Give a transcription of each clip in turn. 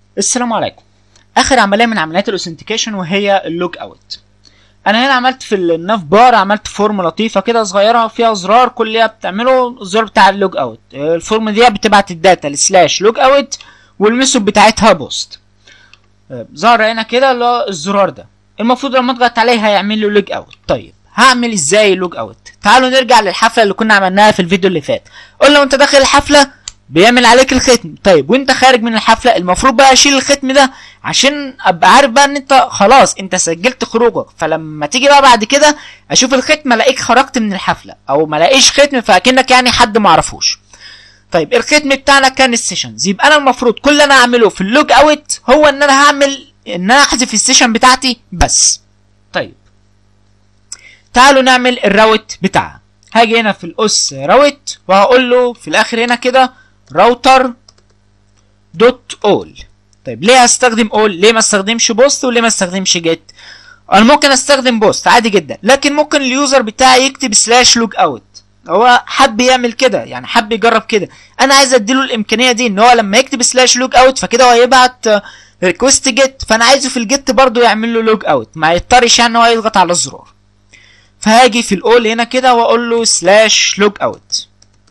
السلام عليكم اخر عمليه من عمليات الاوثنتيكيشن وهي اللوج اوت انا هنا عملت في الناف بار عملت فورم لطيفه كده صغيره فيها زرار كل اللي بتعمله الزرار بتاع اللوج اوت الفورم دي بتبعت الداتا لسلاش لوج اوت والميثود بتاعتها بوست ظهر هنا كده اللي هو الزرار ده المفروض لما اضغط عليه هيعمل له لوج اوت طيب هعمل ازاي لوج اوت تعالوا نرجع للحفله اللي كنا عملناها في الفيديو اللي فات قلنا وانت داخل الحفله بيعمل عليك الختم طيب وانت خارج من الحفله المفروض بقى اشيل الختم ده عشان ابقى عارف بقى ان انت خلاص انت سجلت خروجك فلما تيجي بقى بعد كده اشوف الختم الاقيك خرجت من الحفله او ما الاقيش ختم فاكنك يعني حد ما اعرفوش طيب الختم بتاعنا كان السيشنز يبقى انا المفروض كل اللي انا اعمله في اللوج اوت هو ان انا هعمل ان انا احذف السيشن بتاعتي بس طيب تعالوا نعمل الراوت بتاعها هاجي هنا في الاس راوت وهقول له في الاخر هنا كده راوتر دوت اول طيب ليه هستخدم اول ليه ما استخدمش بوست وليه ما استخدمش جيت انا ممكن استخدم بوست عادي جدا لكن ممكن اليوزر بتاعي يكتب سلاش لوج اوت هو حب يعمل كده يعني حب يجرب كده انا عايز اديله الامكانيه دي ان هو لما يكتب سلاش لوج اوت فكده هو هيبعت ريكوست جيت فانا عايزه في الجيت برضه يعمل له لوج اوت ما يضطرش يعني ان هو يضغط على الزرار فهاجي في الاول هنا كده واقول له سلاش لوج اوت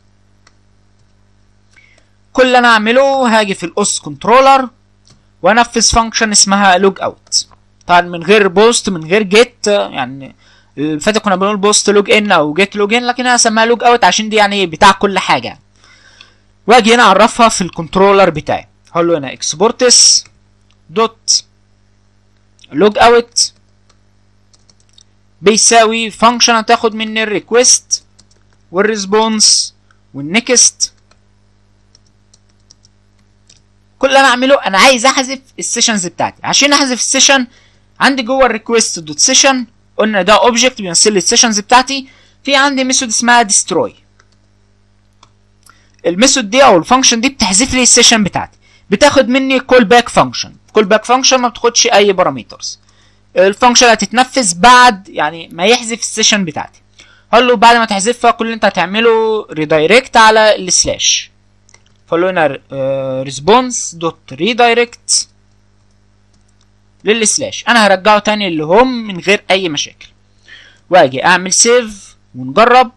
كل اللي انا اعمله هاجي في الاس كنترولر وانفذ فانكشن اسمها لوج اوت طبعا من غير بوست من غير جيت يعني اللي فات كنا بنقول بوست لوج ان او جيت لوج ان لكن انا هسميها لوج اوت عشان دي يعني بتاع كل حاجه واجي هنا اعرفها في الكنترولر بتاعي هقول له هنا اكسبورتس دوت لوج اوت بيساوي فانكشن هتاخد مني الريكوست والريسبونس والنكست كل اللي انا اعمله انا عايز احذف السيشنز بتاعتي عشان احذف السيشن عندي جوه الريكوست دوت سيشن قلنا ده اوبجكت بيمثل لي السيشنز بتاعتي في عندي ميثود اسمها ديستروي الميثود دي او الفانكشن دي بتحذف لي السيشن بتاعتي بتاخد مني كول باك فانكشن كول باك فانكشن ما بتاخدش اي بارامترز الفانكشن هتتنفذ بعد يعني ما يحذف السيشن بتاعتي هقول له بعد ما تحذفها كل اللي انت هتعمله ريدايركت على السلاش فقول له هنا ريسبونس دوت ريدايركت للسلاش انا هرجعه تاني لهوم من غير اي مشاكل واجي اعمل سيف ونجرب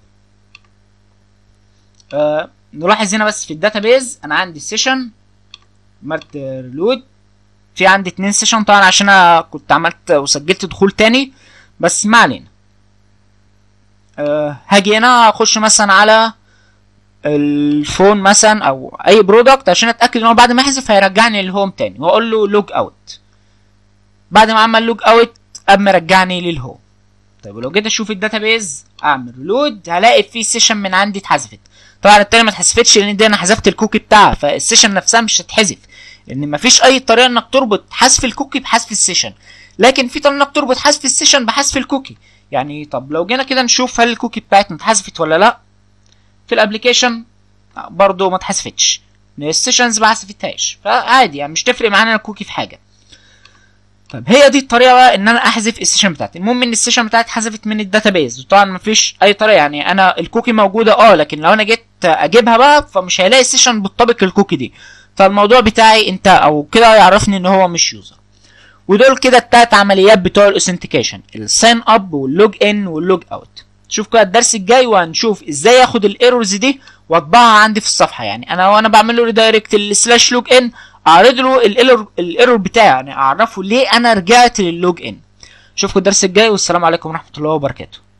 آه نلاحظ هنا بس في الداتابيز انا عندي سيشن عملت ريلود في عندي اتنين سيشن طبعا عشان انا كنت عملت وسجلت دخول تاني بس ما علينا أه هاجي هنا اخش مثلا على الفون مثلا او اي برودكت عشان اتاكد ان هو بعد ما يحذف هيرجعني للهوم تاني واقول له لوج اوت بعد ما عمل لوج اوت قام مرجعني للهوم طيب ولو جيت اشوف الداتابيز اعمل ريلود هلاقي في سيشن من عندي اتحذفت طبعا التانية ما اتحذفتش لان دي انا حذفت الكوكي بتاعها فالسيشن نفسها مش هتتحذف لان مفيش اي طريقه انك تربط حذف الكوكي بحذف السيشن لكن في طريقه انك تربط حذف السيشن بحذف الكوكي يعني طب لو جينا كده نشوف هل الكوكي بتاعتنا اتحذفت ولا لا في الابلكيشن برضه ما اتحذفتش السيشنز ما حذفتهاش فعادي يعني مش تفرق معانا الكوكي في حاجه طيب هي دي الطريقه بقى ان انا احذف السيشن بتاعتي المهم ان السيشن بتاعتي اتحذفت من الداتابيز وطبعا مفيش اي طريقه يعني انا الكوكي موجوده اه لكن لو انا جيت اجيبها بقى فمش هيلاقي السيشن بتطابق الكوكي دي فالموضوع بتاعي انت او كده يعرفني ان هو مش يوزر ودول كده التلات عمليات بتوع الاوثنتيكيشن الساين اب واللوج ان واللوج اوت شوف كده الدرس الجاي وهنشوف ازاي اخد الايرورز دي واطبعها عندي في الصفحه يعني انا وانا بعمل له ريدايركت السلاش لوج ان اعرض له الايرور الايرور بتاعي يعني اعرفه ليه انا رجعت للوج ان اشوفكم الدرس الجاي والسلام عليكم ورحمه الله وبركاته